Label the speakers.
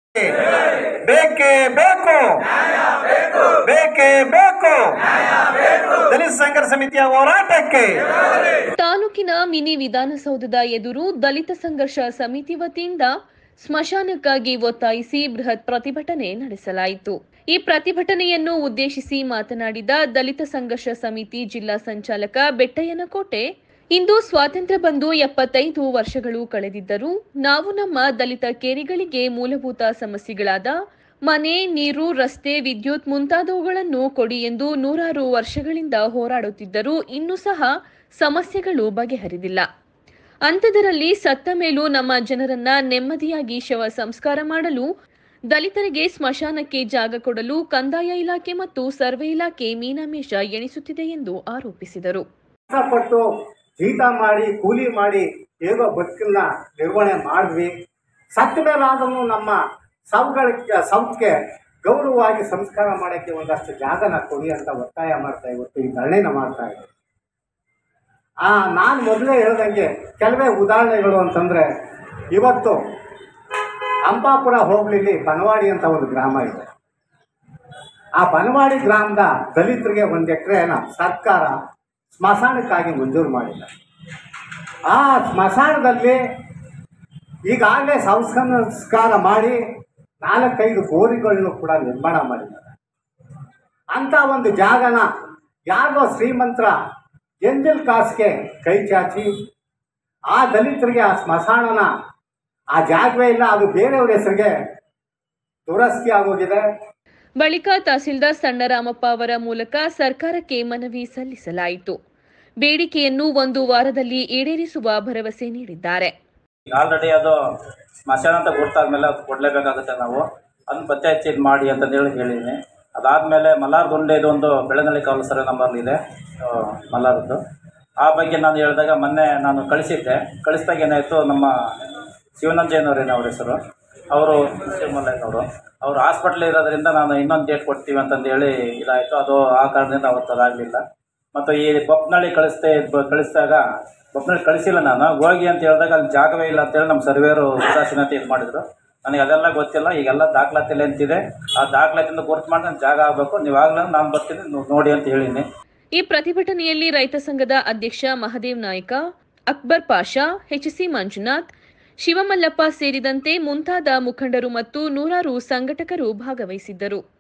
Speaker 1: ಬೇಕೇ ಬೇಕು ಬೇಕೇ ಬೇಕು ದಲಿತ ಸಂಘರ್ಷ ಸಮಿತಿಯ ಹೋರಾಟಕ್ಕೆ
Speaker 2: ತಾಲೂಕಿನ ಮಿನಿ ವಿಧಾನಸೌಧದ ಎದುರು ದಲಿತ ಸಂಘರ್ಷ ಸಮಿತಿ ವತಿಯಿಂದ ಸ್ಮಶಾನಕ್ಕಾಗಿ ಒತ್ತಾಯಿಸಿ ಬೃಹತ್ ಪ್ರತಿಭಟನೆ ನಡೆಸಲಾಯಿತು ಈ ಪ್ರತಿಭಟನೆಯನ್ನು ಉದ್ದೇಶಿಸಿ ಮಾತನಾಡಿದ ದಲಿತ ಸಂಘರ್ಷ ಸಮಿತಿ ಜಿಲ್ಲಾ ಸಂಚಾಲಕ ಬೆಟ್ಟಯ್ಯನಕೋಟೆ ಇಂದು ಸ್ವಾತಂತ್ರ್ಯ ಬಂದು ಎಪ್ಪತ್ತೈದು ವರ್ಷಗಳು ಕಳೆದಿದ್ದರೂ ನಾವು ನಮ್ಮ ದಲಿತ ಕೇರಿಗಳಿಗೆ ಮೂಲಭೂತ ಸಮಸ್ಯೆಗಳಾದ ಮನೆ ನೀರು ರಸ್ತೆ ವಿದ್ಯುತ್ ಮುಂತಾದವುಗಳನ್ನು ಕೊಡಿ ಎಂದು ನೂರಾರು ವರ್ಷಗಳಿಂದ ಹೋರಾಡುತ್ತಿದ್ದರೂ ಇನ್ನೂ ಸಹ ಸಮಸ್ಯೆಗಳು ಬಗೆಹರಿದಿಲ್ಲ ಅಂಥದರಲ್ಲಿ ಸತ್ತ ಮೇಲೂ ನಮ್ಮ ಜನರನ್ನ ನೆಮ್ಮದಿಯಾಗಿ ಶವ ಸಂಸ್ಕಾರ ಮಾಡಲು ದಲಿತರಿಗೆ ಸ್ಮಶಾನಕ್ಕೆ ಜಾಗ ಕೊಡಲು ಕಂದಾಯ ಇಲಾಖೆ ಮತ್ತು ಸರ್ವೆ ಇಲಾಖೆ ಮೀನಾಮೇಷ ಎಣಿಸುತ್ತಿದೆ ಎಂದು ಆರೋಪಿಸಿದರು
Speaker 3: ಕಷ್ಟಪಟ್ಟು ಜೀತ ಮಾಡಿ ಕೂಲಿ ಮಾಡಿ ಹೇಗೋ ಬದುಕನ್ನ ನಿರ್ವಹಣೆ ಮಾಡಿದ್ವಿ ಸತ್ತ ಮೇಲಾದರೂ ನಮ್ಮ ಸೌಗಳಿಗೆ ಸೌತ್ಗೆ ಗೌರವವಾಗಿ ಸಂಸ್ಕಾರ ಮಾಡೋಕ್ಕೆ ಒಂದಷ್ಟು ಜಾಗನ ಕೊಡಿ ಅಂತ ಒತ್ತಾಯ ಮಾಡ್ತಾ ಇವತ್ತು ಈ ಧರಣಿನ ಮಾಡ್ತಾ ಇದ್ದೀವಿ ಆ ನಾನು ಮೊದಲೇ ಹೇಳ್ದಂಗೆ ಕೆಲವೇ ಉದಾಹರಣೆಗಳು ಅಂತಂದರೆ ಇವತ್ತು ಅಂಬಾಪುರ ಹೋಬಳಿಲಿ ಬನವಾಡಿ ಅಂತ ಒಂದು ಗ್ರಾಮ ಇದೆ ಆ ಬನವಾಡಿ ಗ್ರಾಮದ ದಲಿತರಿಗೆ ಒಂದು ಎಕರೆನ ಸರ್ಕಾರ ಸ್ಮಶಾನಕ್ಕಾಗಿ ಮಂಜೂರು ಮಾಡಿಲ್ಲ ಆ ಸ್ಮಶಾನದಲ್ಲಿ ಈಗಾಗಲೇ ಸಂಸ್ಕಾರ ಮಾಡಿ ನಾಲ್ಕೈದು ಗೋರಿಗಳನ್ನು ಕೂಡ ನಿರ್ಮಾಣ ಮಾಡಿದ್ದಾರೆ ಅಂಥ ಒಂದು ಜಾಗನ ಯಾರೋ ಶ್ರೀಮಂತರ ಎಂಜಲ್ ಕಾಸ್ಗೆ ಕೈ ಚಾಚಿ ಆ ದಲಿತರಿಗೆ ಆ ಸ್ಮಶಾನನ ಆ ಜಾಗವೇ ಇಲ್ಲ ಅದು ಬೇರೆಯವ್ರ ಹೆಸರಿಗೆ ದುರಸ್ತಿ ಆಗೋಗಿದೆ
Speaker 2: ಬಳಿಕ ತಹಸೀಲ್ದಾರ್ ಸಣ್ಣರಾಮಪ್ಪ ಅವರ ಮೂಲಕ ಸರ್ಕಾರಕ್ಕೆ ಮನವಿ ಸಲ್ಲಿಸಲಾಯಿತು ಬೇಡಿಕೆಯನ್ನು ಒಂದು ವಾರದಲ್ಲಿ ಈಡೇರಿಸುವ ಭರವಸೆ ನೀಡಿದ್ದಾರೆ
Speaker 4: ಆಲ್ರೆಡಿ ಅದು ಸ್ಮಶಾನ ಅಂತ ಗೊತ್ತಾದ್ಮೇಲೆ ಅದು ಕೊಡಲೇಬೇಕಾಗುತ್ತೆ ನಾವು ಅದನ್ನ ಪತ್ತೆ ಹಚ್ಚಿ ಇದು ಮಾಡಿ ಅಂತಂದೇಳಿ ಹೇಳಿದ್ದೀನಿ ಅದಾದಮೇಲೆ ಮಲ್ಲಾರ್ ದುಂಡೆದು ಒಂದು ಬೆಳೆನಳ್ಳಿ ಕಾವಲು ಸರ್ವೆ ನಂಬರ್ ಇದೆ ಆ, ಮಲ್ಲಾರದ್ದು ಆ ಬಗ್ಗೆ ನಾನು ಹೇಳಿದಾಗ ಮೊನ್ನೆ ನಾನು ಕಳಿಸಿದ್ದೆ ಕಳಿಸಿದಾಗ ಏನಾಯಿತು ನಮ್ಮ ಶಿವನಂಜಯ್ಯನವರೇನು ಅವ್ರ ಹೆಸರು ಅವರು ಶಿವಮಲ್ಲಯ್ಯನವರು ಅವರು ಹಾಸ್ಪಿಟ್ಲ್ ಇರೋದ್ರಿಂದ ನಾನು ಇನ್ನೊಂದು ಡೇಟ್ ಕೊಡ್ತೀವಿ ಅಂತಂದು ಹೇಳಿ ಇದಾಯಿತು ಅದು ಆ ಕಾರಣದಿಂದ ಅವತ್ತು ಅದಾಗಲಿಲ್ಲ ಮತ್ತು ಈ ಬೊಪ್ಪನಳ್ಳಿ ಕಳಿಸ್ತೆ ಬ- ಕಳಿಸಿದಾಗ ಬೊಪ್ಪನಳ್ಳಿ ಕಳಿಸಿಲ್ಲ ನಾನು ಹೋಗಿ ಅಂತ ಹೇಳಿದಾಗ ಅಲ್ಲಿ ಜಾಗವೇ ಇಲ್ಲ ಅಂತೇಳಿ ನಮ್ಮ ಸರ್ವೇರು ಉದಾಸೀನತೆ ಇದು ಮಾಡಿದ್ರು ನನಗೆ ಅದೆಲ್ಲ ಗೊತ್ತಿಲ್ಲ ಈಗೆಲ್ಲ ದಾಖಲಾತಿಯಲ್ಲಿ ಅಂತಿದೆ ಆ ದಾಖಲಾತಿಯಿಂದ ಗುರುತು ಮಾಡಿ ನನ್ನ ಜಾಗ ಆಗಬೇಕು ನೀವಾಗಲೂ ನಾನು ಬರ್ತೀನಿ ನೀವು ನೋಡಿ ಅಂತ ಹೇಳಿನಿ
Speaker 2: ಈ ಪ್ರತಿಭಟನೆಯಲ್ಲಿ ರೈತ ಸಂಘದ ಅಧ್ಯಕ್ಷ ಮಹದೇವ್ ನಾಯ್ಕ ಅಕ್ಬರ್ ಪಾಷಾ ಎಚ್ಸಿ ಮಂಜುನಾಥ್ ಶಿವಮಲ್ಲಪ್ಪ ಸೇರಿದಂತೆ ಮುಂತಾದ ಮುಖಂಡರು ಮತ್ತು ನೂರಾರು ಸಂಘಟಕರು ಭಾಗವಹಿಸಿದ್ದರು